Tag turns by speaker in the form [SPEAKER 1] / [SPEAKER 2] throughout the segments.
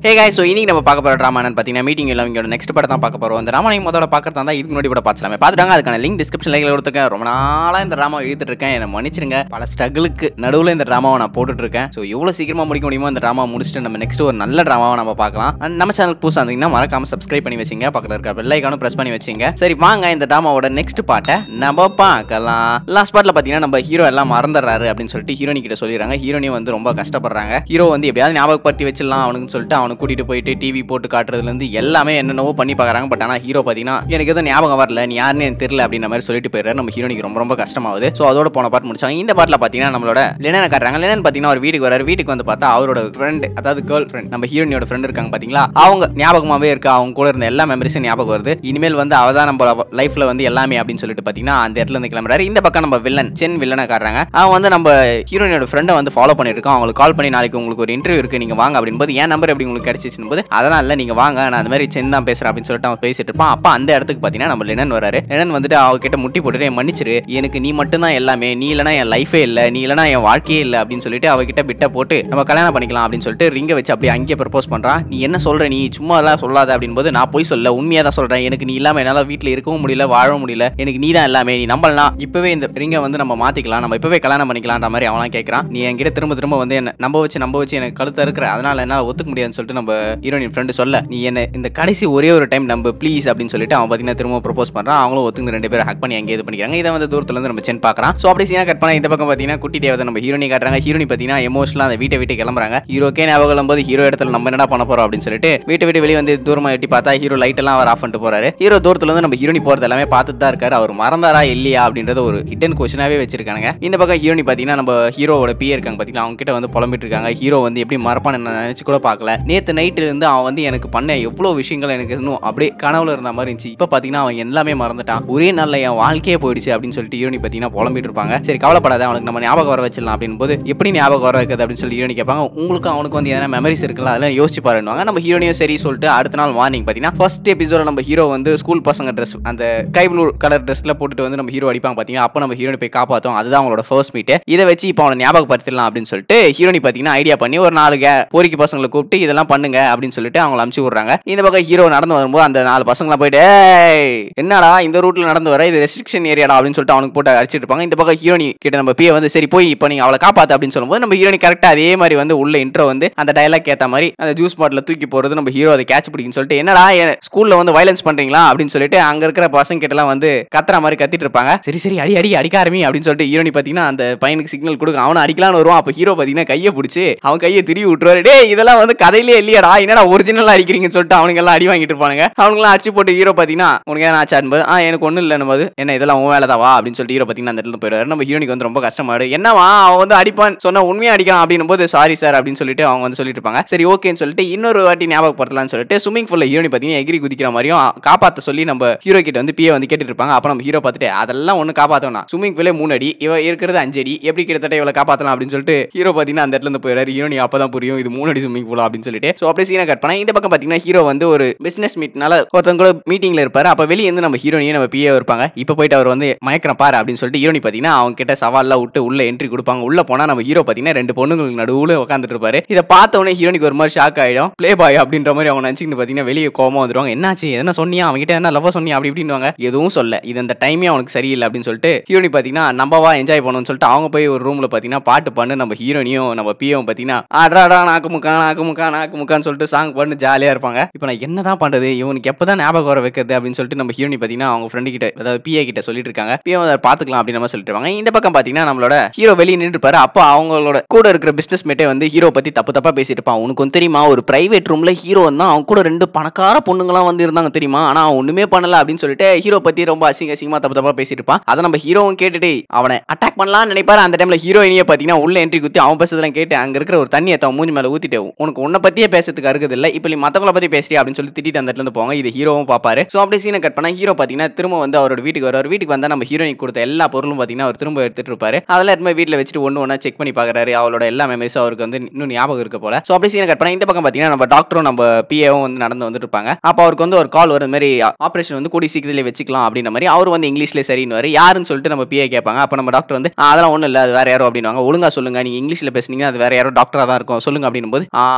[SPEAKER 1] ஹே guys so இன்னைக்கு நம்ம பார்க்க போகிற ட்ராமா என்னன்னு பார்த்தீங்கன்னா மீட்டிங் எல்லாம் இங்கோட நெக்ஸ்ட் படம் தான் பார்க்க போகிறோம் இந்த ட்ராமா நீங்கள் முதல்ல பார்க்கறதா இருந்தால் இதுக்கு முன்னாடி கூட பார்த்துலாமே பார்த்துட்டாங்க அதுக்கான லிங்க் டிஸ்கிரிப்ஷனில் கொடுத்துருக்கேன் ரொம்ப நாளாக இந்த ட்ராமா எழுதிட்டு இருக்கேன் என்னை மன்னிச்சிருங்க பல ஸ்ட்ரகிளுக்கு நடுவில் இந்த ட்ராமாவை நான் போட்டுட்டு இருக்கேன் ஸோ எவ்வளோ சீக்கிரமாக முடிக்க முடியுமோ இந்த ட்ராமா முடிச்சுட்டு நம்ம நெக்ஸ்ட் ஒரு நல்ல ட்ராமாவை நம்ம பார்க்கலாம் And நம்ம சேனலுக்கு புதுசாக இருந்தீங்கன்னா மறக்காம சப்ஸ்கிரைப் பண்ணி வச்சிங்க பக்கத்தில் இருக்க பெல் ஐக்கானும் ப்ரெஸ் பண்ணி வச்சிங்க சரி வாங்க இந்த ட்ராமாவோட நெக்ஸ்ட் பார்ட்டை நம்ம பார்க்கலாம் லாஸ்ட் பார்ட்டில் பார்த்தீங்கன்னா நம்ம ஹீரோ எல்லாம் மறந்துடுறாரு அப்படின்னு சொல்லிட்டு ஹீரோனி கிட்ட சொல்லிடுறாங்க ஹீரோனி வந்து ரொம்ப கஷ்டப்படுறாங்க ஹீரோ வந்து எப்படியாவது ஞாபகப்படுத்தி வச்சிடலாம் அவனுக்கு சொல்லிட்டு அவனை கூட்டிட்டு போயிட்டு டிவி போட்டு காட்டுறதுல இருந்து எல்லாமே என்னென்னவோ பண்ணி பார்க்கறாங்க பட் ஆனால் ஹீரோ பார்த்தீங்கன்னா எனக்கு எதுவும் ஞாபகம் வரல நீ யாருன்னு எனக்கு தெரியல அப்படின்ற மாதிரி சொல்லிட்டு போயிடுறாரு நம்ம ஹீரோனிக்கு ரொம்ப ரொம்ப கஷ்டமாகுது ஸோ அதோட போன பார்ட் முடிச்சாங்க இந்த பார்ட்ல பார்த்தீங்கன்னா நம்மளோட லெனனை காட்டுறாங்க லெனன் பார்த்தீங்கன்னா ஒரு வீட்டுக்கு வராரு வீட்டுக்கு வந்து பார்த்தா அவரோட ஃப்ரெண்ட் அதாவது கேர்ள் ஃப்ரெண்ட் நம்ம ஹீரோனியோட ஃப்ரெண்ட் இருக்காங்க பார்த்தீங்களா அவங்க ஞாபகமாவே இருக்கா அவங்க கூட இருந்த எல்லா மெமரிஸும் ஞாபகம் வருது இனிமேல் வந்து அவ தான் நம்ம லைஃப்ல வந்து எல்லாமே அப்படின்னு சொல்லிட்டு பார்த்தீங்கன்னா அந்த இடத்துல இருந்து கிளம்புறாரு இந்த பக்கம் நம்ம வில்லன் சென் வில்லனை காட்டுறாங்க அவன் வந்து நம்ம ஹீரோனியோட ஃப்ரெண்டை வந்து ஃபாலோ பண்ணிட்டு இருக்கான் அவங்களுக்கு கால் பண்ணி நாளைக்கு உங்களுக்கு ஒரு இன்டர்வியூ இருக்கு நீங்க வாங்க அப்படின்போது என் நம்பர் எப்படி உங்களுக்கு கிடைச்சிச்சுன்னு போது அதெல்லாம் இல்லை நீங்க வாங்க நான் அந்த மாதிரி சென் தான் பேசுறேன் அப்படின்னு சொல்லிட்டு அவன் பேசிட்டு இருப்பான் அப்ப அந்த இடத்துக்கு பார்த்தீங்கன்னா நம்ம லெனன் வராரு லெனன் வந்துட்டு அவகிட்ட முட்டி போட்டுட்டு "என் மன்னிச்சிரு எனக்கு நீ மட்டும் தான் எல்லாமே நீ இல்லனா என் லைஃபே இல்லை நீ இல்லனா என் வாழ்க்கையே இல்லை அப்படின்னு சொல்லிட்டு அவகிட்ட பிட்ட போட்டு நம்ம கல்யாணம் பண்ணிக்கலாம் அப்படின்னு சொல்லிட்டு ரிங்க வச்சு அப்படியே அங்கேயே ப்ரப்போஸ் பண்றான் நீ என்ன சொல்ற நீ சும்மா எல்லாம் சொல்லாத அப்படின் போது நான் போய் சொல்ல உண்மையா தான் சொல்றேன் எனக்கு நீ இல்லாம என்னால வீட்ல இருக்கவும் முடியல வாழவும் முடியல எனக்கு நீ தான் எல்லாமே நீ நம்பலாம் இப்பவே இந்த ரிங்கை வந்து நம்ம மாத்திக்கலாம் நம்ம இப்பவே கல்யாணம் பண்ணிக்கலாம்ன்ற மாதிரி அவன் கேட்கறான் நீ என்கிட்ட திரும்ப திரும்ப வந்து என்ன நம்ப வச்சு நம்ப வச்சு எனக்கு கழுத்த இருக்கிற அதனால என்னால ஒத்துக்க முடியாதுன்னு சொல்லிட்டு நம்ம ஹீரோயின் ஃப்ரெண்டு சொல்ல நீ என்ன இந்த கடைசி ஒரே ஒரு டைம் நம்ப ப்ளீஸ் அப்படின்னு சொல்லிட்டு அவன் பார்த்தீங்கன்னா திரும்ப ப்ரோபோஸ் பண்றான் அவங்களும் ஒத்துங்க ரெண்டு பேரும் ஹக் பண்ணி அங்கே இது பண்ணிக்கிறாங்க இதை வந்து தூரத்துல இருந்து நம்ம சென் பார்க்கறான் ஸோ அப்படி சீனா கட் பண்ண இந்த பக்கம் பார்த்தீங்கன்னா குட்டி தேவதை நம்ம ஹீரோனி காட்டுறாங்க ஹீரோனி பார்த்தீங்கன்னா எமோஷனலாக அந்த வீட்டை விட்டு கிளம்புறாங்க ஹீரோக்கே ஞாபகம் போது ஹீரோ இடத்துல நம்ம என்ன பண்ண போறோம் அப்படின்னு சொல்லிட்டு வீட்டை விட்டு வெளியே வந்து தூரமா எட்டி பார்த்தா ஹீரோ லைட் எல்லாம் அவர் ஆஃப் பண்ணிட்டு போறாரு ஹீரோ தூரத்துல இருந்து நம்ம ஹீரோனி போறது எல்லாமே பார்த்துட்டு தான் இருக்காரு அவர் மறந்தாரா இல்லையா அப்படின்றது ஒரு ஹிடன் கொஸ்டினாவே வச்சிருக்காங்க இந்த பக்கம் ஹீரோனி பார்த்தீங்கன்னா நம்ம ஹீரோவோட பிஏ இருக்காங்க பார்த்தீங்கன்னா அவங்க கிட்ட வந்து புலம்பிட்டு இருக்காங்க ஹீரோ வந்து எப்படி மறப்பான்னு நான் நினைச்சு கூட பார்க்கல நேத்து நைட்டு இருந்து அவன் வந்து எனக்கு பண்ண எவ்வளோ விஷயங்கள் எனக்கு இன்னும் அப்படியே கனவுல இருந்த மாதிரி இருந்துச்சு இப்போ பார்த்தீங்கன்னா அவன் எல்லாமே மறந்துட்டான் ஒரே நாள்ல என் வாழ்க்கையே போயிடுச்சு அப்படின்னு சொல்லிட்டு ஹீரோனி பார்த்தீங்கன்னா புலம்பிட்டு இருப்பாங்க சரி கவலைப்படாத அவனுக்கு நம்ம ஞாபகம் வர வச்சிடலாம் அப்படின்னு போது எப்படி ஞாபகம் வர வைக்கிறது அப்படின்னு சொல்லி ஹீரோனி கேட்பாங்க உங்களுக்கு அவனுக்கு வந்து எதனா மெமரிஸ் இருக்குல்ல அதெல்லாம் யோசிச்சு பாருவாங்க நம்ம ஹீரோனியும் சரி சொல்லிட்டு அடுத்த நாள் மார்னிங் பார்த்தீங்கன்னா ஃபர்ஸ்ட் எபிசோட நம்ம ஹீரோ வந்து ஸ்கூல் பசங்க ட்ரெஸ் அந்த கை ப்ளூ கலர் ட்ரெஸ்ல போட்டுட்டு வந்து நம்ம ஹீரோ அடிப்பாங்க பார்த்தீங்கன்னா அப்போ நம்ம ஹீரோனி போய் காப்பாற்றோம் அதுதான் அவங்களோட ஃபர்ஸ்ட் மீட் இதை வச்சு இப்போ அவனை ஞாபகப்படுத்திடலாம் அப்படின்னு சொல்லிட்டு ஹீரோனி பார்த்தீங்கன்னா ஐடியா பண்ணி ஒரு நாலு கே போரிக்கு பசங்களை கூப்பிட்டு இதெல்லாம் பண்ணுங்க அப்படின்னு சொல்லிட்டு அவங்கள அமுச்சு விடுறாங்க இந்த பக்கம் ஹீரோ நடந்து வரும்போது அந்த நாலு பசங்களாம் போயிட்டு "ஏய், என்னடா இந்த ரூட்ல நடந்து வர இது ரெஸ்ட்ரிக்ஷன் ஏரியாடா அப்படின்னு சொல்லிட்டு அவனுக்கு போட்டு அடிச்சிட்டு இருப்பாங்க இந்த பக்கம் ஹீரோனி கிட்ட நம்ம பிஏ வந்து சரி போய் இப்போ நீங்க அவளை காப்பாத்து அப்படின்னு சொல்லும்போது நம்ம ஹீரோனி கரெக்டா அதே மாதிரி வந்து உள்ள இன்ட்ரோ வந்து அந்த டைலாக் ஏத்த மாதிரி அந்த ஜூஸ் பாட்டில் தூக்கி போறது நம்ம ஹீரோ அதை கேட்ச் பிடிக்குன்னு சொல்லிட்டு என்னடா ஸ்கூல்ல வந்து வயலன்ஸ் பண்றீங்களா அப்படின்னு சொல்லிட்டு அங்க இருக்கிற பசங்க கிட்ட எல்லாம் வந்து கத்துற மாதிரி கத்திட்டு இருப்பாங்க சரி சரி அடி அடி அடிக்க ஆரம்பி அப்படின்னு சொல்லிட்டு ஹீரோனி பாத்தீங்கன்னா அந்த பையனுக்கு சிக்னல் கொடுக்க அவனை அடிக்கலாம்னு வருவான் அப்ப ஹீரோ பாத்தீங்கன்னா கையை பிடிச்சி அவன் கையை திரும்பி விட்டுருவாரு டேய் இதெல்லாம் வந்து கதையிலே இல்லையாடா என்னடா ஒரிஜினலா அடிக்கிறீங்கன்னு சொல்லிட்டு அவனுங்க எல்லாம் அடி வாங்கிட்டு இருப்பானுங்க அவனுங்களாம் அடிச்சு போட்டு ஹீரோ பாத்தீங்கன்னா உனக்கு என்ன ஆச்சு என்பது ஆ எனக்கு ஒண்ணும் இல்லைன்னு போது என்ன இதெல்லாம் உன் வேலை வா அப்படின்னு சொல்லிட்டு ஹீரோ பாத்தீங்கன்னா அந்த இடத்துல போயிடுவாரு நம்ம ஹீரோனிக்கு வந்து ரொம்ப கஷ்டமாடு என்னவா அவன் வந்து அடிப்பான் சொன்னா உண்மையா அடிக்கான் அப்படின்னும் போது சாரி சார் அப்படின்னு சொல்லிட்டு அவங்க வந்து சொல்லிட்டு இருப்பாங்க சரி ஓகேன்னு சொல்லிட்டு இன்னொரு வாட்டி ஞாபகப்படுத்தலாம்னு சொல்லிட்டு ஸ்விமிங் பூல்ல ஹீரோனி பாத்தீங்கன்னா எகிரி குதிக்கிற மாதிரியும் காப்பாத்த சொல்லி நம்ம ஹீரோ கிட்ட வந்து பிஏ வந்து கேட்டுட்டு இருப்பாங்க அப்ப நம்ம ஹீரோ பார்த்துட்டு அதெல்லாம் ஒண்ணு காப்பாத்தணும் ஸ்விமிங் பூலே மூணு அடி இவ இருக்கிறது அஞ்சு அடி எப்படி கிட்டத்தட்ட இவளை காப்பாத்தலாம் அப்படின்னு சொல்லிட்டு ஹீரோ பாத்தீங்கன்னா அந்த இடத்துல இருந்து போயிடுறாரு ஹீரோனி அப்பதான் புரியும் இது மூணு அடி ஸ்விமிங் பூலா அப்படின்னு சொல்லிட்டு சோ அப்படியே சீனை கட் பண்ணா இந்த பக்கம் பாத்தீங்கன்னா ஹீரோ வந்து ஒரு பிசினஸ் மீட்னால ஒருத்தவங்க கூட மீட்டிங்ல இருப்பாரு அப்ப வெளியே இருந்து நம்ம ஹீரோனியும் நம்ம பிஏ இருப்பாங்க இப்ப போயிட்டு அவர் வந்து மயக்கிறேன் பாரு அப்படின்னு சொல்லிட்டு ஹீரோனி பாத்தீங்கன்னா அவங்க கிட்ட சவால்லாம் விட்டு உள்ள என்ட்ரி கொடுப்பாங்க உள்ள போனா நம்ம ஹீரோ பாத்தீங்கன்னா ரெண்டு பொண்ணுங்களுக்கு நடுவுல உட்காந்துட்டு இருப்பாரு இதை பார்த்த உடனே ஹீரோனிக்கு ஒரு மாதிரி ஷாக் ஆயிடும் ப்ளே பாய் அப்படின்ற மாதிரி அவங்க நினைச்சுட்டு பாத்தீங்கன்னா வெளியே கோமா வந்துருவாங்க என்னாச்சு என்ன சொன்னியா அவங்க கிட்ட என்ன லவ் சொன்னியா அப்படி இப்படின்னுவாங்க எதுவும் சொல்ல இது அந்த டைமே அவனுக்கு சரியில்லை அப்படின்னு சொல்லிட்டு ஹீரோனி பாத்தீங்கன்னா நம்பவா என்ஜாய் பண்ணணும்னு சொல்லிட்டு அவங்க போய் ஒரு ரூம்ல பாத்தீங்கன்னா பாட்டு பண்ணு நம்ம ஹீரோனியும் நம்ம பியும் பாத்தீங்கன்னா ஆட்ராடா நாக்கு முக்கா நாக்கு முக்கா நாக்கு முக்கான்னு சொல்லிட்டு சாங் பண்ணி ஜாலியா இருப்பாங்க இப்போ நான் என்னதான் பண்றது இவனுக்கு எப்பதான் ஞாபகம் வர வைக்கிறது அப்படின்னு சொல்லிட்டு நம்ம ஹீரோனி பாத்தீங்கன்னா அவங்க ஃப்ரெண்டு கிட்ட அதாவது பிஏ கிட்ட சொல்லிட்டு இருக்காங்க பிஏ அதை பாத்துக்கலாம் அப்படின்னு நம்ம சொல்லிட்டு இருக்காங்க இந்த பக்கம் பாத்தீங்கன்னா நம்மளோட ஹீரோ வெளியே நின்று இருப்பாரு அப்போ அவங்களோட கூட இருக்கிற பிசினஸ் மேட்டே வந்து ஹீரோ பத்தி தப்பு தப்பா பேசிட்டு இருப்பான் உனக்கு வந்து தெரியுமா ஒரு பிரைவேட் ரூம்ல ஹீரோ தான் அவங்க கூட ரெண்டு பணக்கார பொண்ணுங்களாம் வந்து இருந்தாங்க தெரியுமா ஆனா அவன் ஒண்ணுமே பண்ணல அப்படின்னு சொல்லிட்டு ஹீரோ பத்தி ரொம்ப அசிங்க அசிங்கமா தப்பு தப்பா பேசிட்டு இருப்பான் அதை நம்ம ஹீரோவும் கேட்டுட்டு அவனை அட்டாக் பண்ணலாம்னு நினைப்பாரு அந்த டைம்ல ஹீரோயினியே பாத்தீங்கன்னா உள்ள என்ட்ரி குத்தி அவன் பேசுறதெல்லாம் கேட்டு அங்க இருக்கிற ஒரு தண்ணியை அவன் மூஞ்சி மேல ஊத்திட்டு உனக்கு உன்னை பத்தியே பேசுறதுக்கு அருகது இல்ல இப்போ நீ மத்தவங்கள பத்தி பேசுறியா அப்படின்னு சொல்லி திட்டிட்டு அந்த இடத்துல இருந்து போவாங்க இது ஹீரோவும் பாப்பாரு சோ அப்படியே சீனை கட் பண்ணா ஹீரோ பாத்தீங்கன்னா திரும்ப வந்து அவரோட வீட்டுக்கு வருவார் வீட்டுக்கு வந்தா நம்ம ஹீரோயினுக்கு கொடுத்த எல்லா பொருளும் பாத்தீங்கன்னா அவர் திரும்ப எடுத்துட்டு இருப்பாரு அதெல்லாம் எடுத்து போய் வீட்டுல வச்சுட்டு ஒண்ணு ஒண்ணா செக் பண்ணி பாக்குறாரு அவளோட எல்லா மெமரிஸும் அவருக்கு வந்து இன்னும் ஞாபகம் இருக்க போல சோ அப்படியே சீனை கட் பண்ணா இந்த பக்கம் பாத்தீங்கன்னா நம்ம டாக்டரும் நம்ம பிஏவும் வந்து நடந்து வந்துட்டு இருப்பாங்க அப்ப அவருக்கு வந்து ஒரு கால் வரும் இந்த மாதிரி ஆபரேஷன் வந்து கூடி சீக்கிரத்திலே வச்சுக்கலாம் அப்படின்ற மாதிரி அவர் வந்து இங்கிலீஷ்ல சரின்னு யாருன்னு சொல்லிட்டு நம்ம பிஏ கேட்பாங்க அப்ப நம்ம டாக்டர் வந்து "ஆ, அதெல்லாம் ஒண்ணும் இல்ல அது வேற யாரோ அப்படின்னுவாங்க ஒழுங்கா சொல்லுங்க நீங்க இங்கிலீஷ்ல பேசுனீங்க அது வேற யாரோ டாக்டரா தான் இருக்கும் சொல்லுங்க அப்படின்னும் போது "ஆ, நீ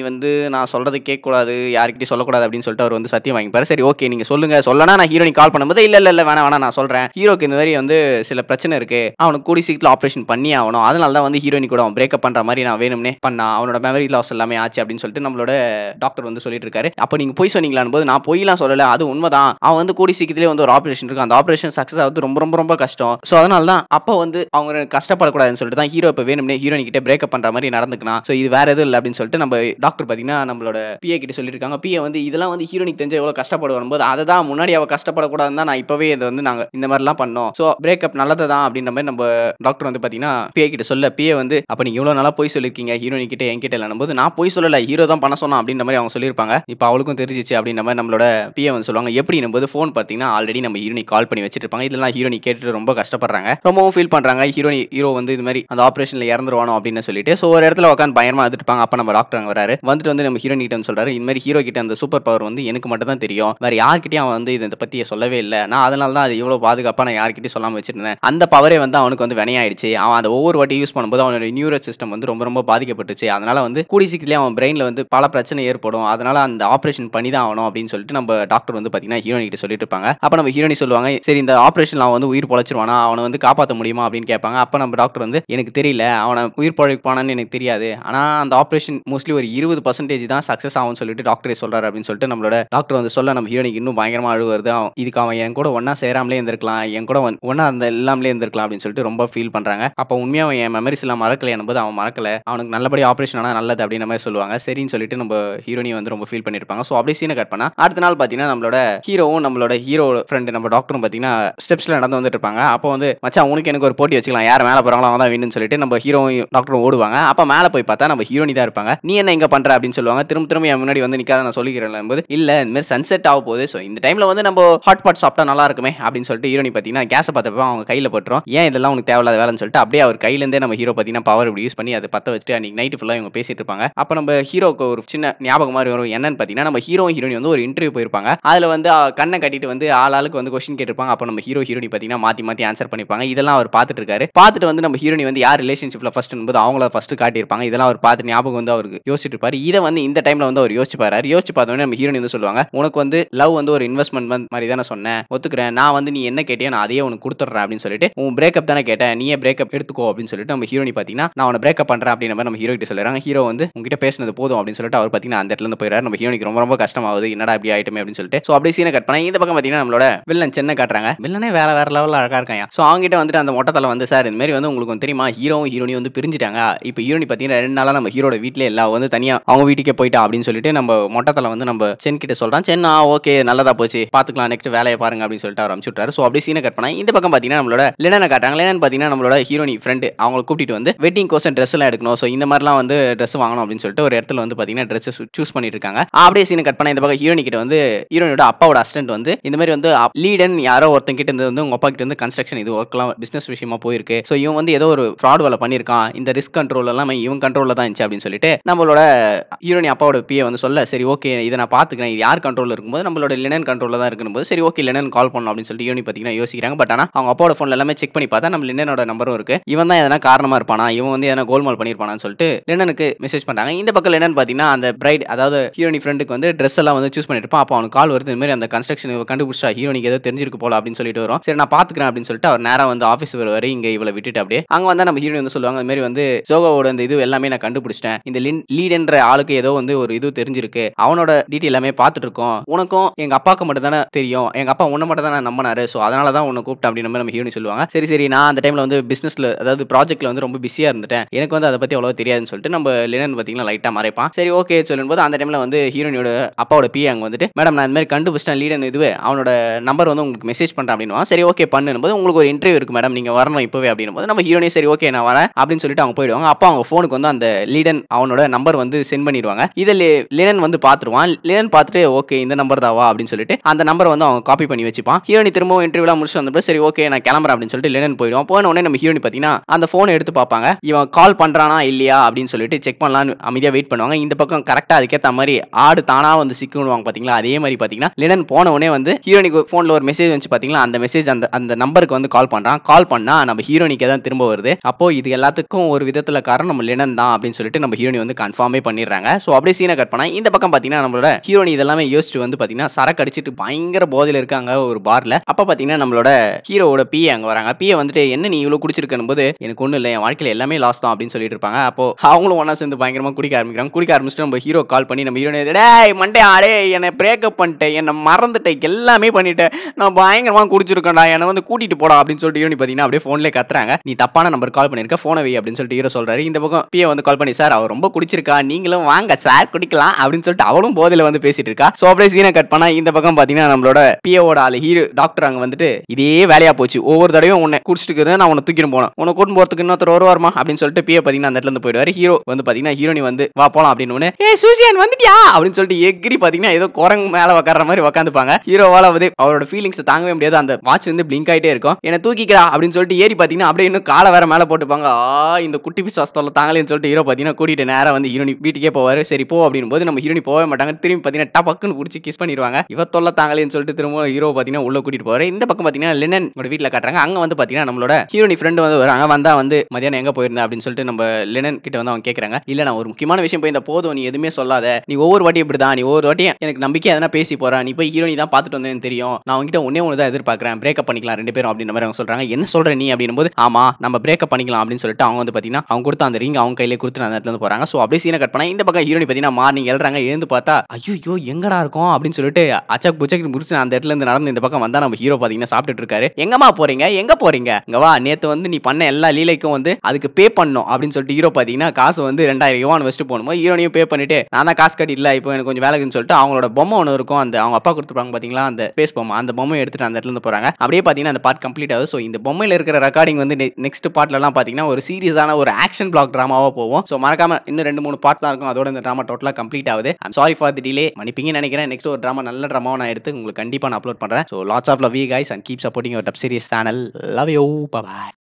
[SPEAKER 1] வந்து நான் சொல்றதை கேட்கக்கூடாது யார்கிட்டயும் சொல்லக்கூடாது அப்படின்னு சொல்லிட்டு அவர் வந்து சத்தியம் வாங்கிப்பாரு சரி ஓகே நீங்க சொல்லுங்க சொல்லனா நான் ஹீரோனி கால் பண்ணும்போது இல்ல இல்ல இல்ல வேணாம் வேணாம் நான் சொல்றேன் ஹீரோக்கு இந்த மாதிரி வந்து சில பிரச்சனை இருக்கு அவனுக்கு கூடி சீக்கிரத்தில் ஆப்ரேஷன் பண்ணி ஆகணும் அதனால தான் வந்து ஹீரோனி கூட அவன் பிரேக்கப் பண்ற மாதிரி நான் வேணும்னே பண்ணா அவனோட மெமரி லாஸ் எல்லாமே ஆச்சு அப்படின்னு சொல்லிட்டு நம்மளோட டாக்டர் வந்து சொல்லிட்டு இருக்காரு அப்ப நீங்க போய் சொன்னீங்களான்னு போது நான் பொய்லாம் சொல்லல அது உண்மைதான் அவன் வந்து கூடி சீக்கிரத்திலே வந்து ஒரு ஆப்ரேஷன் இருக்கு அந்த ஆப்ரேஷன் சக்சஸ் ஆகுது ரொம்ப ரொம்ப ரொம்ப கஷ்டம் ஸோ அதனால தான் அப்போ வந்து அவங்க கஷ்டப்படக்கூடாதுன்னு சொல்லிட்டு தான் ஹீரோ இப்போ வேணும்னே ஹீரோனி கிட்ட பிரேக்கப் பண்ற மாதிரி நடந்துக்கலாம் ஸோ இது வேற எதுவும் இல்லை அப்படின்னு சொல்லிட்டு நம்ம டாக்டர் பார்த்தீங்கன்னா நம்மளோட பிஏ கிட்ட சொல்லியிருக்காங்க பிஏ வந்து இதெல்லாம் வந்து ஹீரோனிக்கு தெரிஞ்ச எவ்வளோ கஷ்டப்படுவோம் போது அதை தான் முன்னாடி அவ கஷ்டப்படக்கூடாதுன்னு தான் நான் இப்போவே இதை வந்து நாங்கள் இந்த மாதிரிலாம் பண்ணோம் ஸோ பிரேக்கப் நல்லது தான் அப்படின்ற மாதிரி நம்ம டாக்டர் வந்து பார்த்தீங்கன்னா பிஏ கிட்ட சொல்ல பிஏ வந்து அப்போ நீங்கள் இவ்வளோ நாளாக போய் சொல்லியிருக்கீங்க ஹீரோனி கிட்ட என்கிட்ட இல்லைன்னு போது நான் போய் சொல்லலை ஹீரோ தான் பண்ண சொன்னான் அப்படின்ற மாதிரி அவங்க சொல்லியிருப்பாங்க இப்போ அவளுக்கும் தெரிஞ்சிச்சு அப்படின்ற மாதிரி நம்மளோட பிஏ வந்து சொல்லுவாங்க எப்படின்னும் போது ஃபோன் பார்த்தீங்கன்னா ஆல்ரெடி நம்ம ஹீரோனி கால் பண்ணி வச்சிட்டு இருப்பாங்க இதெல்லாம் ஹீரோனி கேட்டுட்டு ரொம்ப கஷ்டப்படுறாங்க ரொம்பவும் ஃபீல் பண்ணுறாங்க ஹீரோனி ஹீரோ வந்து இது மாதிரி அந்த ஆப்ரேஷனில் இறந்துருவானோ அப்படின்னு சொல்லிட்டு ஸோ ஒரு இடத்துல உட்காந்து பயமா இருப்பாங்க அப்போ நம்ம டாக்டர் அங்கே வராரு வந்துட்டு வந்து நம்ம ஹீரோனி கிட்ட வந்து சொல்றாரு இந்த மாதிரி ஹீரோ கிட்ட அந்த சூப்பர் பவர் வந்து எனக்கு மட்டும் தான் தெரியும் வேற யார்கிட்டயும் அவன் வந்து இதை பத்தி சொல்லவே இல்லை நான் அதனால தான் அது இவ்வளவு பாதுகாப்பா நான் யார்கிட்டயும் சொல்லாம வச்சிருந்தேன் அந்த பவரே வந்து அவனுக்கு வந்து வினையாயிடுச்சு அவன் அதை ஒவ்வொரு வாட்டி யூஸ் பண்ணும்போது அவனோட நியூரோ சிஸ்டம் வந்து ரொம்ப ரொம்ப பாதிக்கப்பட்டுச்சு அதனால வந்து கூடி சீக்கிரத்திலே அவன் பிரெயின்ல வந்து பல பிரச்சனை ஏற்படும் அதனால அந்த ஆப்ரேஷன் பண்ணி தான் ஆகணும் அப்படின்னு சொல்லிட்டு நம்ம டாக்டர் வந்து பாத்தீங்கன்னா ஹீரோனி கிட்ட சொல்லிட்டு இருப்பாங்க அப்ப நம்ம ஹீரோனி சொல்லுவாங்க சரி இந்த ஆப்ரேஷன் அவன் வந்து உயிர் பொழைச்சிருவானா அவனை வந்து காப்பாற்ற முடியுமா அப்படின்னு கேட்பாங்க அப்ப நம்ம டாக்டர் வந்து எனக்கு தெரியல அவனை உயிர் பொழைப்பானான்னு எனக்கு தெரியாது ஆனா அந்த ஆப்ரேஷன் மோஸ்ட்லி ஒரு இருபது பர்சன்டேஜ் தான் சக்சஸ் ஆகும்னு சொல்லிட்டு டாக்டரே சொல்றாரு அப்படின்னு சொல்லிட்டு நம்மளோட டாக்டர் வந்து சொல்ல நம்ம ஹீரோனிக்கு இன்னும் பயங்கரமா அழுவு வருது அவன் இதுக்கு அவன் என் கூட ஒன்னா சேராமலே இருந்திருக்கலாம் என் கூட ஒன்- ஒண்ணா அந்த இல்லாமலே இருந்திருக்கலாம் அப்படின்னு சொல்லிட்டு ரொம்ப ஃபீல் பண்றாங்க அப்போ உண்மையா அவன் என் மெமரிஸ் எல்லாம் மறக்கல போது அவன் மறக்கல அவனுக்கு நல்லபடி ஆப்ரேஷன் ஆனா நல்லது அப்படின்ற மாதிரி சொல்லுவாங்க சரின்னு சொல்லிட்டு நம்ம ஹீரோனி வந்து ரொம்ப ஃபீல் பண்ணிருப்பாங்க ஸோ அப்படியே சீனை கட் பண்ணா அடுத்த நாள் பாத்தீங்கன்னா நம்மளோட ஹீரோவும் நம்மளோட ஹீரோ ஃப்ரெண்டு நம்ம டாக்டரும் பாத்தீங்கன்னா ஸ்டெப்ஸ்ல நடந்து வந்துட்டு இருப்பாங்க அப்போ வந்து மச்சான் உனக்கு எனக்கு ஒரு போட்டி வச்சுக்கலாம் யார் மேல போறாங்களோ அவங்க தான் வின்னு சொல்லிட்டு நம்ம ஹீரோவும் டாக்டரும் ஓடுவாங்க அப்ப மேல போய் பார்த்தா நம்ம ஹீரோனி தான் இருப்பாங்க நீ என்ன இங்க பண்ற அப்படின்னு சொல்லுவாங்க திரும்ப திரும்ப என் முன்னாடி வந்து நிக்காத நான் சொல்லிக்கிறேன் போது இல்ல இந்த மாதிரி சன்செட் ஆக போகுது ஸோ இந்த டைம்ல வந்து நம்ம ஹாட் பாட் சாப்பிட்டா நல்லா இருக்குமே அப்படின்னு சொல்லிட்டு ஹீரோனி பாத்தீங்கன்னா கேஸை பார்த்தப்ப அவங்க கையில பட்டுரும் ஏன் இதெல்லாம் உனக்கு தேவையில்லாத வேலைன்னு சொல்லிட்டு அப்படியே அவர் கையில இருந்தே நம்ம ஹீரோ பாத்தீங்கன்னா பவர் இப்படி யூஸ் பண்ணி அதை பத்த வச்சுட்டு அன்னைக்கு நைட்டு ஃபுல்லா இவங்க பேசிட்டு இருப்பாங்க அப்ப நம்ம ஹீரோக்கு ஒரு சின்ன ஞாபகம் மாதிரி வரும் என்னன்னு பாத்தீங்கன்னா நம்ம ஹீரோ ஹீரோனி வந்து ஒரு இன்டர்வியூ போயிருப்பாங்க அதுல வந்து அஹ், கண்ணை கட்டிட்டு வந்து ஆள் ஆளுக்கு வந்து கொஸ்டின் கேட்டிருப்பாங்க அப்ப நம்ம ஹீரோ ஹீரோனி பாத்தீங்கன்னா மாத்தி மாத்தி ஆன்சர் பண்ணிப்பாங்க இதெல்லாம் அவர் பார்த்துட்டு இருக்காரு பார்த்துட்டு வந்து நம்ம ஹீரோனி வந்து யார் ரிலேஷன்ஷிப்ல ஃபர்ஸ்ட் போது அவங்கள ஃபர்ஸ்ட் காட்டியிருப்பாங்க இதெல்லாம் அவர் பார்த்து ஞாபகம் வந்து அவருக்கு யோசிச்சுட்டு இருப்பாரு இதை வந்து இந்த டைம்ல வந்து அவர் யோசிச்சு பாரு யோசிச்சு பார்த்தோன்னே நம்ம ஹீரோனி வந்து சொல்லுவாங்க உனக்கு வந்து லவ் வந்து ஒரு இன்வெஸ்ட்மெண்ட் மாதிரி தானே சொன்னேன் ஒத்துக்கிறேன் நான் வந்து நீ என்ன கேட்டியோ நான் அதையே உனக்கு கொடுத்துட்றேன் அப்படின்னு சொல்லிட்டு உன் பிரேக்கப் தானே கேட்டேன் நீயே பிரேக்கப் எடுத்துக்கோ அப்படின்னு சொல்லிட்டு நம்ம ஹீரோனி பார்த்தீங்கன்னா நான் உன பிரேக்கப் பண்றேன் அப்படின்ற மாதிரி நம்ம ஹீரோ கிட்ட சொல்லுறாங்க ஹீரோ வந்து உங்ககிட்ட பேசினது போதும் அப்படின்னு சொல்லிட்டு அவர் பார்த்தீங்கன்னா அந்த இடத்துல இருந்து போயிறாரு நம்ம ஹீரோனிக்கு ரொம்ப ரொம்ப கஷ்டமாகுது என்னடா இப்படி ஆயிட்டுமே அப்படின்னு சொல்லிட்டு ஸோ அப்படியே சீனை கட் பண்ணா இந்த பக்கம் பார்த்தீங்கன்னா நம்மளோட வில்லன் சென்னை காட்டுறாங்க வில்லனே வேற வேற லெவலில் அழகா இருக்காங்க ஸோ அவங்ககிட்ட வந்துட்டு அந்த மொட்டத்தில் வந்து சார் இந்த மாதிரி வந்து உங்களுக்கு வந்து தெரியுமா ஹீரோவும் ஹீரோனியும் வந்து பிரிஞ்சுட்டாங்க இப்போ ஹீரோனி பார்த்தீங்கன்னா ரெண்டு நாளா நம்ம ஹீரோட வீட்டிலே எல்லாம் வந்து தனியா அவங்க வீட்டுக்கே போயிட்டா அப்படின்னு சொல்லிட்டு நம்ம மொட்டத்தில் வந்து நம்ம சென் கிட்ட சொல்றான் சென் ஆ ஓகே நல்லதா போச்சு பார்த்துக்கலாம் நெக்ஸ்ட் வேலையை பாருங்க அப்படின்னு சொல்லிட்டு அவர் அனுப்பிச்சு விட்டாரு ஸோ அப்படியே சீனை கட் பண்ணா இந்த பக்கம் பார்த்தீங்கன்னா நம்மளோட லினனை காட்டுறாங்க லினன் பார்த்தீங்கன்னா நம்மளோட ஹீரோனி ஃப்ரெண்டு அவங்களை கூட்டிட்டு வந்து வெட்டிங் கோர்ஸ் ட்ரெஸ் எல்லாம் எடுக்கணும் ஸோ இந்த மாதிரிலாம் வந்து ட்ரெஸ் வாங்கணும் அப்படின்னு சொல்லிட்டு ஒரு இடத்துல வந்து பார்த்தீங்கன்னா ட்ரெஸ் சூஸ் பண்ணிட்டு இருக்காங்க அப்படியே சீனை கட் பண்ண இந்த பக்கம் ஹீரோனி கிட்ட வந்து ஹீரோனியோட அப்பாவோட அசிஸ்டன்ட் வந்து இந்த மாதிரி வந்து லீடன் யாரோ ஒருத்தன் கிட்ட இருந்து வந்து உங்க அப்பா கிட்ட இருந்து கன்ஸ்ட்ரக்ஷன் இது ஒர்க்லாம் பிசினஸ் விஷயமா போயிருக்கு ஸோ இவன் வந்து ஏதோ ஒரு ஃப்ராட் வேலை பண்ணியிருக்கான் இந்த ரிஸ்க் கண்ட்ரோல் எல்லாம் இவன் கண்ட்ரோல்ல தான் இருந்துச்சு அப்படின்னு சொல்லிட்டு நம்மளோட ஹீரோனி அப்பாவோட பிஏ வந்து சொல்ல சரி ஓகே இதை நான் பார்த்துக்கிறேன் இது யார் கண்ட்ரோல் இருக்கும்போது நம்மளோட லினன் கண்ட்ரோலில் தான் இருக்கும்போது சரி ஓகே லினன் கால் பண்ணணும் அப்படின்னு சொல்லிட்டு ஹீரோனி பார்த்தீங்கன்னா யோசிக்கிறாங்க பட் ஆனால் அவங்க அப்பாவோட ஃபோன்ல எல்லாமே செக் பண்ணி பார்த்தா நம்ம லினனோட நம்பரும் இருக்கு இவன் தான் எதனா காரணமா இருப்பானா இவன் வந்து எதனா கோல்மால் பண்ணியிருப்பானான்னு சொல்லிட்டு லினனுக்கு மெசேஜ் பண்றாங்க இந்த பக்கம் லினன் பார்த்தீங்கன்னா அந்த பிரைட் அதாவது ஹீரோனி ஃப்ரெண்டுக்கு வந்து ட்ரெஸ் எல்லாம் வந்து சூஸ் பண்ணிருப்பான் அப்போ அவனுக்கு கால் வருது இந்த மாதிரி அந்த கன்ஸ்ட்ரக்ஷன் கண்டுபிடிச்சா ஹீரோனிக்கு ஏதோ தெரிஞ்சிருக்கு போல அப்படின்னு சொல்லிட்டு வரும் சரி நான் பாத்துக்கிறேன் அப்படின்னு சொல்லிட்டு அவர் நேரா வந்து ஆஃபீஸ் வரை இங்க இவளை விட்டுட்டு அப்படியே அங்க வந்தா நம்ம ஹீரோயின் வந்து சொல்லுவாங்க இந்த மாதிரி வந்து ஜோகாவோட இந்த இது எல்லாமே நான் கண்டுபிடிச்சிட்டேன் இந்த லீடுன்ற ஆளுக்கு ஏதோ வந்து ஒரு இது தெரிஞ்சிருக்கு அவனோட டீட்டெயில் எல்லாமே பார்த்துட்டு இருக்கோம் உனக்கும் எங்க அப்பாவுக்கு மட்டும் தானே தெரியும் எங்க அப்பா உன்னை மட்டும் தானே நம்பினாரு ஸோ அதனால தான் உன்னை கூப்பிட்டேன் அப்படின்னு நம்ம ஹீரோனி சொல்லுவாங்க சரி சரி நான் அந்த டைம்ல வந்து பிசினஸ்ல அதாவது ப்ராஜெக்ட்ல வந்து ரொம்ப பிஸியா இருந்துட்டேன் எனக்கு வந்து அதை பத்தி அவ்வளோ தெரியாதுன்னு சொல்லிட்டு நம்ம லினன் பார்த்தீங்கன்னா லைட்டா மறைப்பான் சரி ஓகே சொல்லும்போது அந்த டைம்ல வந்து ஹீரோனியோட அப்பாவோட பி அங்க வந்துட்டு மேடம் நான் இந்த மாதிரி கண்டுபிடிச்சிட்டேன் லீடன் இதுவே அவனோட நம்பர் வந்து உங்களுக்கு மெசேஜ் பண்றேன் அப்படின்னுவா சரி ஓகே பண்ணும்போது உங்களுக்கு ஒரு இன்டர்வியூ இருக்கு மேடம் நீங்க வரணும் இப்பவே அப்படின்னும் போது நம்ம ஹீரோனே சரி ஓகே நான் வரேன் அப்படின்னு சொல்லிட்டு அவங்க போயிடுவாங்க அப்போ அவங்க ஃபோனுக்கு வந்து அந்த லீடன் அவனோட நம்பர் வந்து சென்ட் பண்ணிடுவாங்க இதில் லினன் வந்து பார்த்துருவான் லினன் பார்த்துட்டு ஓகே இந்த நம்பர் தாவா அப்படின்னு சொல்லிட்டு அந்த நம்பர் வந்து அவன் காப்பி பண்ணி வச்சுப்பான் ஹீரோனி திரும்பவும் இன்டர்வியூலாம் முடிச்சு வந்தப்போ சரி ஓகே நான் கிளம்புறேன் அப்படின்னு சொல்லிட்டு லினன் போயிடுவான் போன உடனே நம்ம ஹீரோனி பார்த்தீங்கன்னா அந்த ஃபோனை எடுத்து பார்ப்பாங்க இவன் கால் பண்றானா இல்லையா அப்படின்னு சொல்லிட்டு செக் பண்ணலாம்னு அமைதியாக வெயிட் பண்ணுவாங்க இந்த பக்கம் கரெக்டாக அதுக்கேற்ற மாதிரி ஆடு தானா வந்து சிக்கணுவாங்க பார்த்தீங்களா அதே மாதிரி பார்த்தீங்கன்னா லினன் போன உடனே வந்து ஹீரோனிக்கு ஃபோனில் ஒரு மெசேஜ் வந்து பார்த்தீங்களா அந்த மெசேஜ் அந்த அந்த நம்பருக்கு வந்து கால் பண்ணுறான் கால் பண்ணா நம்ம ஹீரோனிக்கே தான் திரும்ப வருது அப்போ இது எல்லாத்துக்கும் ஒரு விதத்தில் காரணம் நம்ம லினன் தான் அப்படின்னு சொல்லிட்டு நம்ம ஹீரோனி வந்து கன்ஃபார்மே பண்ணிடுறாங்க பண்ணிடுறாங்க ஸோ அப்படியே சீனை கட் பண்ணா இந்த பக்கம் பார்த்தீங்கன்னா நம்மளோட ஹீரோனி இதெல்லாமே யோசிச்சு வந்து பார்த்தீங்கன்னா சரக்கு அடிச்சிட்டு பயங்கர போதையில் இருக்காங்க ஒரு பார்ல அப்போ பார்த்தீங்கன்னா நம்மளோட ஹீரோவோட பிஏ அங்கே வராங்க பிஏ வந்துட்டு என்ன நீ இவ்வளோ குடிச்சிருக்கணும் போது எனக்கு ஒன்றும் இல்லை என் வாழ்க்கையில் எல்லாமே லாஸ் தான் அப்படின்னு சொல்லிட்டு இருப்பாங்க அப்போ அவங்களும் ஒன்றா சேர்ந்து பயங்கரமாக குடிக்க ஆரம்பிக்கிறாங்க குடிக்க ஆரம்பிச்சுட்டு நம்ம ஹீரோ கால் பண்ணி நம்ம ஹீரோனே டேய் மண்டே ஆடே என்னை பிரேக்கப் பண்ணிட்டேன் என்னை மறந்துட்டேன் எல்லாமே பண்ணிட்டேன் நான் பயங்கரமாக குடிச்சிருக்கேன்டா என்னை வந்து கூட்டிட்டு போடா அப்படின்னு சொல்லிட்டு ஹீரோனி பார்த்தீங்கன்னா அப்படியே ஃபோன்லேயே கத்துறாங்க நீ தப்பான நம்பர் கால் பண்ணிருக்க ஃபோனை வை அப்படின்னு சொல்லிட்டு ஹீரோ சொல்றாரு இந்த பக்கம் பிஏ வந்து கால் பண்ணி சார் அவர் ரொம்ப குடிச்சிருக்கா நீங்களும் வாங்க சார் குடிக்கலாம் அப்படின்னு சொல்லிட்டு அவளும் போதையில வந்து பேசிட்டு இருக்கா ஸோ அப்படியே சீனை கட் பண்ணா இந்த பக்கம் பார்த்தீங்கன்னா நம்மளோட பிஏவோட ஆளு ஹீரோ டாக்டர் அங்கே வந்துட்டு இதே வேலையா போச்சு ஒவ்வொரு தடவையும் உன்னை குடிச்சிட்டு இருக்கிறது நான் உன்னை தூக்கிட்டு போனோம் உன்னை கூட்டு போறதுக்கு இன்னொருத்தர் வருவாருமா அப்படின்னு சொல்லிட்டு பிஏ பார்த்தீங்கன்னா அந்த இடத்துல இருந்து போயிடுவாரு ஹீரோ வந்து பார்த்தீங்கன்னா ஹீரோனி வந்து வா போலாம் அப்படின்னு உடனே, ஏ சூசியன் வந்துட்டியா அப்படின்னு சொல்லிட்டு எகிரி பார்த்தீங்கன்னா ஏதோ குரங்கு மேல உட்கார்ற மாதிரி உட்காந்துப்பாங்க ஹீரோவால வந்து அவரோட ஃபீலிங்ஸ் தாங்கவே முடியாது அந்த வாட்ச் வந்து பிளிங்க் ஆயிட்டே இருக்கும் என்ன தூக்கிக்கிறா அப்படின்னு சொல்லிட்டு ஏறி பார்த்தீங்கன்னா அப்படியே இன்னும் காலை வேற மேல போட்டுப்பாங்க ஆ இந்த குட்டி பிசாஸ்தோல தாங்களேன்னு சொல்லிட்டு ஹீரோ பார்த்தீங்கன்னா கூட்டிட்டு நேரா வந்து ஹீரோனி வீட்டுக்கே போவாரு சரி போ அப்படின்னு போது நம்ம ஹீரோனி போகவே மாட்டாங்க திரும்பி பார்த்தீங்கன்னா டபக்குன்னு பிடிச்சி கிஸ் பண்ணிடுவாங்க இவ தொல்லை தாங்களேன்னு சொல்லிட்டு திரும்ப ஹீரோ பார்த்தீங்கன்னா உள்ள கூட்டிட்டு போவாரு இந்த பக்கம் பார்த்தீங்கன்னா லினன் வீட்டில் காட்டுறாங்க அங்க வந்து பார்த்தீங்கன்னா நம்மளோட ஹீரோனி ஃப்ரெண்டு வந்து வராங்க வந்தா வந்து மதியானம் எங்க போயிருந்தா அப்படின்னு சொல்லிட்டு நம்ம லினன் கிட்ட வந்து அவங்க கேட்கறாங்க இல்ல நான் ஒரு முக்கியமான விஷயம் போய் இந்த போதும் நீ எதுவுமே சொல்லாத நீ ஒவ்வொரு வாட்டியும் இப்படிதான் நீ ஒவ்வொரு வாட்டியும் எனக்கு நம்பிக்கை எதனா பேசி போறா நீ போய் ஹீரோனி தான் பார்த்துட்டு வந்தேன்னு தெரியும் நான் உங்ககிட்ட ஒன்னே ஒன்று தான் எதிர்பார்க்கறேன் பிரேக்கப் பண்ணிக்கலாம் ரெண்டு பேரும் அப்படின்ற மாதிரி அவங்க சொல்றாங்க என்ன சொல்ற நீ அப்படின்னும் போது ஆமா நம்ம பிரேக்கப் பண்ணிக்கலாம் அப்படின்னு சொல்லிட்டு அவங்க வந்து பாத்தீங்கன்னா அவங்க கொடுத்த அந்த ரிங் அவங்க கையிலே கொடுத்து அந்த இடத்துல இருந்து போறாங்க ஸோ அப்படியே சீனை கட் பண்ணா இந்த பக்கம் ஹீரோனி பாத்தீங்கன்னா மார்னிங் எழுறாங்க எழுந்து பார்த்தா ஐயோ எங்கடா இருக்கும் அப்படின்னு சொல்லிட்டு அச்சக் புச்சக் முடிச்சு அந்த இடத்துல இருந்து நடந்து இந்த பக்கம் வந்தா நம்ம ஹீரோ பாத்தீங்கன்னா சாப்பிட்டுட்டு இருக்காரு எங்கம்மா போறீங்க எங்க போறீங்க இங்க வா நேத்து வந்து நீ பண்ண எல்லா லீலைக்கும் வந்து அதுக்கு பே பண்ணும் அப்படின்னு சொல்லிட்டு ஹீரோ பாத்தீங்கன்னா காசு வந்து ரெண்டாயிரம் யுவான் வச்சுட்டு போகணுமோ ஹீரோனையும் பே பண்ணிட்டு நான் தான் காசு கட்டி இல்ல இப்போ எனக்கு கொஞ்சம் வேலைக்குன்னு சொல்லிட்டு அவங்களோட பொம்மை ஒன்று இருக்கும் அந்த அவங்க அப்பா கொடுத்துருப்பாங்க பாத்தீங்களா அந்த பேஸ் பொம்மை அந்த பொம்மையை எடுத்துட்டு அந்த இடத்துல இருந்து போறாங்க அப்படியே பாத்தீங்கன்னா அந்த பார்ட் கம்ப்ளீட் ஆகுது ஸோ இந்த பொம்மையில இருக்கிற ரெக்கார்டிங் வந்து நெக்ஸ்ட் பார்ட்ல எல்லாம் பாத்தீங்கன்னா ஒரு சீரியஸான ஒரு ஆக்ஷன் பிளாக் டிராமாவா போகும் ஸோ மறக்காம இன்னும் ரெண்டு மூணு பார்ட் தான் இருக்கும் அதோட இந்த டிராமா டோட்டலா கம்ப்ளீட் ஆகுது சாரி ஃபார் தி டிலே மன்னிப்பீங்கன்னு நினைக்கிறேன் நெக்ஸ்ட் ஒரு டிராமா நல்ல டிராமாவை நான் எடுத்து உங்களுக்கு கண்டிப்பா நான் அப்லோட் பண்றேன் so lots of love you guys and keep supporting your dub serious channel love you bye